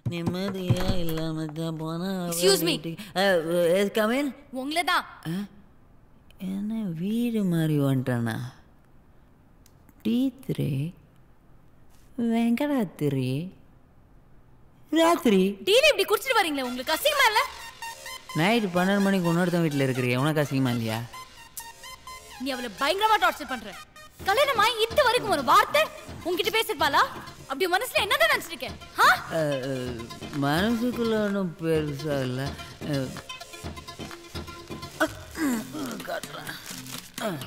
நிம்மதியா இல்லாம தான் போனா Excuse me. கமேன் உங்களை தான் என்ன வீடு மாதிரி வந்துட்டானா டீ த்ரீ வெங்கடாத்திரி ராத்திரி டீல இப்படி குடிச்சிட்டு வரீங்களே உங்களுக்கு அசிங்கமா இல்ல நைட்டு பன்னெண்டு மணிக்கு இன்னொருத்தன் வீட்டில் இருக்கிறிய உனக்கு அசிங்கமா இல்லையா நீ அவளை பயங்கரமா டார்ச்சர் பண்ற கல்யாணம் ஆகி இது வரைக்கும் ஒரு வார்த்தை உன்கிட்ட பேசிருப்பாளா அப்படி மனசுல என்னதான் நினைச்சிருக்கேன் ஆ? அஹ், அஹ், மனசுக்குள்ள ஒன்றும் பெருசா இல்லை அஹ், காட்டுறேன். அஹ்.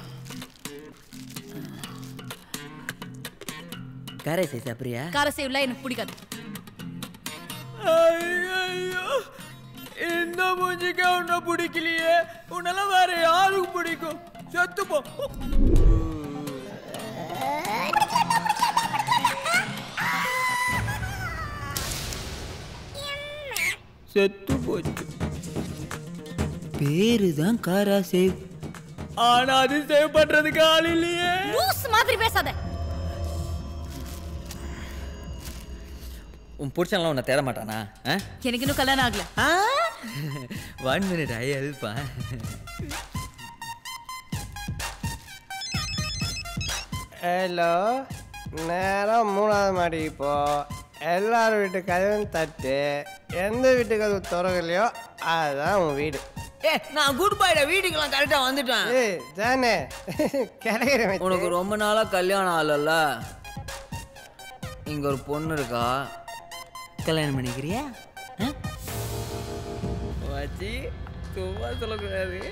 கரை சை சாப்பிட்றியா கார சேவ்ல எனக்கு பிடிக்காது ஐயோ இந்த மூஞ்சிக்கு உன்னை பிடிக்கலையே உன்னெல்லாம் வேற யாருக்கு பிடிக்கும் செத்து போ செத்து போச்சு பேரு தான் காரா சேவ் ஆனா அது சேவ் பண்றதுக்கு ஆள் இல்லையே லூஸ் மாதிரி பேசாத உன் புருஷன்லாம் உன்னை தேட மாட்டானா ஆ எனக்கு இன்னும் கல்யாணம் ஆகல ஒன் மினிட் ஐ ஹெல்ப்பா ஹலோ நேரம் மூணாவது மாடி இப்போ எல்லார் வீட்டு கதவும் தட்டு எந்த வீட்டு கதவு திறக்கலையோ அதுதான் உன் வீடு ஏ நான் குட் பைடா வீட்டுக்கெல்லாம் கரெக்டாக வந்துட்டேன் ஏய் ஜானே கிடைக்கிறேன் உனக்கு ரொம்ப நாளாக கல்யாணம் ஆகலல்ல இங்கே ஒரு பொண்ணு இருக்கா கல்யாணம் பண்ணிக்கிறியா வாச்சி சும்மா சொல்லக்கூடாது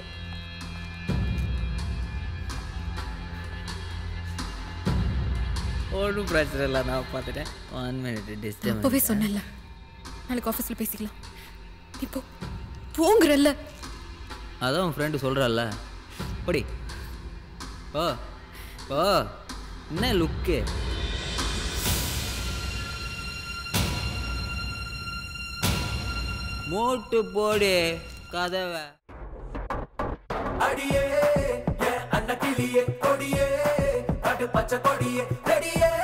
ஒன்றும் பிரச்சனை இல்லை நான் பார்த்துட்டேன் ஒன் மினிட் டிஸ்டர்ப் அப்பவே சொன்னல நாளைக்கு ஆஃபீஸ்ல பேசிக்கலாம் இப்போ போங்கறல்ல அதான் உன் ஃப்ரெண்டு சொல்கிறல்ல படி ஓ ஓ என்ன லுக்கு மூட்டு போடு கதவை அடியே என் அண்ணன் கிளியே கொடியே கடு பச்சை கொடியே ரெடியே